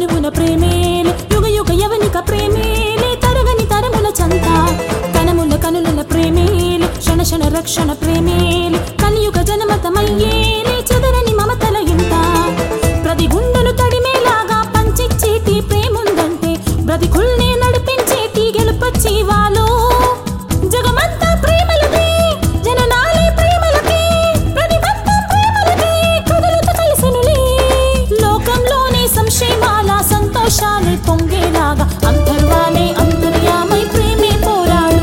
అణువణువున ప్రేమేలే యుగ యుగ యవనిక ప్రేమేలే తరగని తరముల చంత కనముల కనుల ప్రేమేలే క్షణ క్షణ రక్షణ ప్రేమేలే కలియుగ జనమతమయ్యేలే చెదరని మమతల ఇంత ప్రతి గుండెను తడిమేలాగా పంచిచ్చేటి ప్రేముందంటే బ్రతికుల్ని నడిపించేటి గెలుపొచ్చి వాళ్ళు జగమంతా ప్రేమలదే జననాలే ప్రేమలకే ప్రతిబంధం ప్రేమలదే కదులుతూ కలిసెనులే లోకంలోనే సంశయమాల సంతోషాలే పొంగేలాగా అంతర్వాలే అంతర్యామై ప్రేమే పోరాడు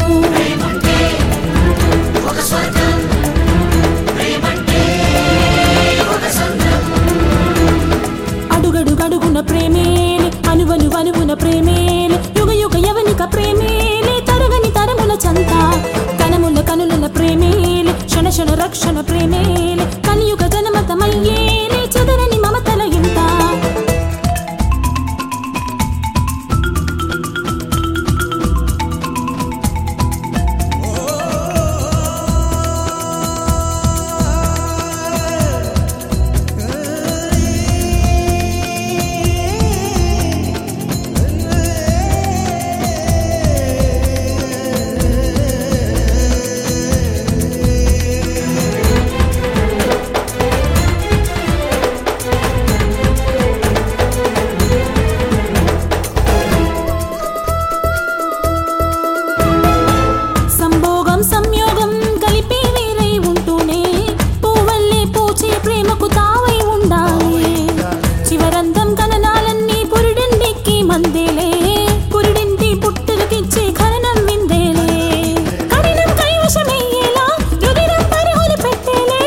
ఒక స్వర్గం ప్రేమంటే ఒక సొంతం అడుగడుగడుగున ప్రేమేలే అనువను వనువున ప్రేమేలే యుగ యుగ యవనిక ప్రేమేలే తరగని తరముల చంత కనముల కనుల ప్రేమేలే క్షణ క్షణ రక్షణ ప్రేమేలే కలియుగ జనమతమయ్యేలే చెదరని మమతల ఇంత సంభోగం సంయోగం కలిపి వేరై ఉంటూనే పువ్వల్లే పూచే ప్రేమకు తావై ఉండాలి చివరంతం కననాలన్నీ పురుడింటికి మందేలే పురుడింటి పుట్టులకిచ్చే ఖననం విందేలే కఠినం కైవశమయ్యేలా రుదిరం పరిహులు పెట్టేలే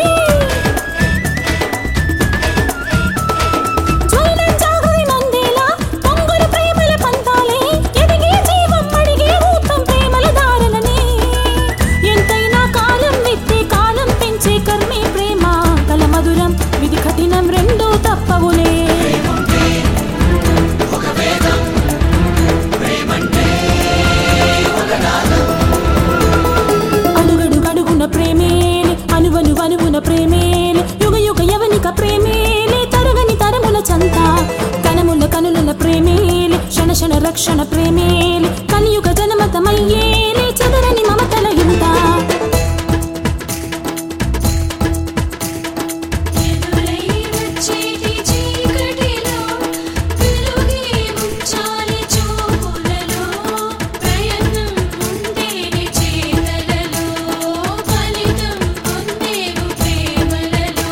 జ్వలనం జాగరి మందేలా పొంగులు ప్రేమల పంతాలే ఎదిగే జీవం అడిగే ఊతం ప్రేమల దారులనే ఎంతైనా కాలం విత్తే కాలం పెంచే కర్మే ప్రేమ కల మధురం విధి కఠినం రెండూ తప్పవులే ప్రేమంటే ఒక వేదం ప్రేమంటే ఒక నాదం అడుగడుగడుగున ప్రేమేలే అనువను వనువున ప్రేమేలే యుగ యుగ యవనిక ప్రేమేలే తరగని తరముల చంత కనముల కనుల ప్రేమేలే క్షణ క్షణ రక్షణ ప్రేమేలే కలియుగ జనమతమయ్యేలే చెదరని మమతల ఇంత ఎదురై వచ్చేటి చీకటిలో వెలుగే ముంచాలి చూపులలో ప్రయత్నం ఉండేది చేతలలో ఫలితం పొందేవు ప్రేమలలో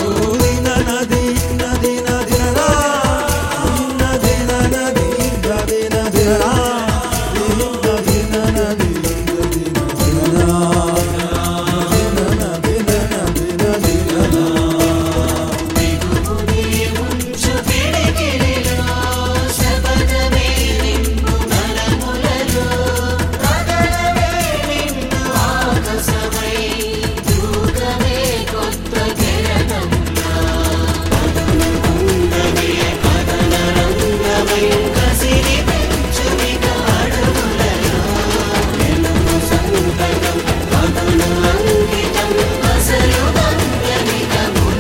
ఉంచు పిడికిలిలో శబదమే నింపు నరములలో పగలవే నిన్ను ఆకాశమై దూకవే కొత్త కిరణంలా పదనుకుండవే పదన రంగమై కసిరి పెంచుమిక అడుగులలో ఎనుము సంకటం పదను అంకితం అసలు బంధనిక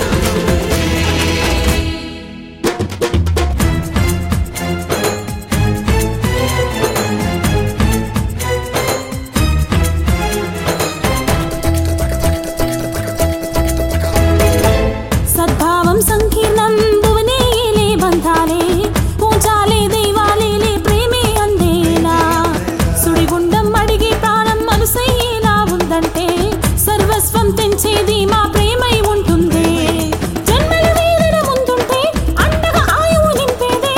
సద్భావం సంకీర్ణం భువనేలే బంధాలే పూజాలే దైవాలేలే ప్రేమే అందేలా సుడిగుండం అడిగి ప్రాణం మనసయ్యేలా ఉందంటే సర్వస్వం తెంచేది మా ప్రేమై ఉంటుంది జన్మల వేదన ముందుంటే అండగా ఆయువు నింపేదే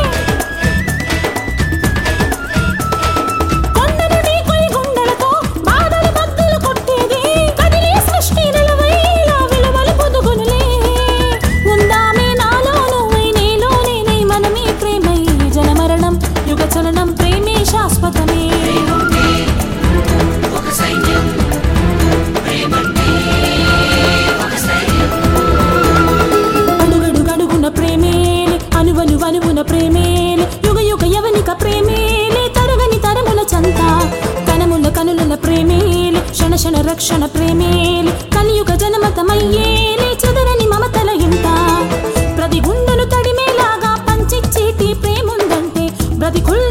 కొండను ఢీకొని గుండెలతో బాధలు బద్దలు కొట్టేది కదిలే సృష్టి నిలవైలా విలువలు పొదుగునులే ఉందామే నాలో నువ్వై నీలో నేనై మనమే ప్రేమై జనమరణం యుగ చలనం ప్రేమే శాశ్వతమే ప్రేమంటే ఒక సైన్యం ప్రేమంటే ఒక స్థైర్యం అడుగడుగడుగున ప్రేమేలే అనువను వనువున ప్రేమేలే యుగ యుగ యవనిక ప్రేమేలే తరగని తరముల చంత కనముల కనుల ప్రేమేలే క్షణ క్షణ రక్షణ ప్రేమేలే కలియుగ జనమతమయ్యేలే చెదరని మమతల ఇంత ప్రతి గుండెను తడిమేలాగా పంచిచ్చేటి ప్రేమ రతి కుల్ల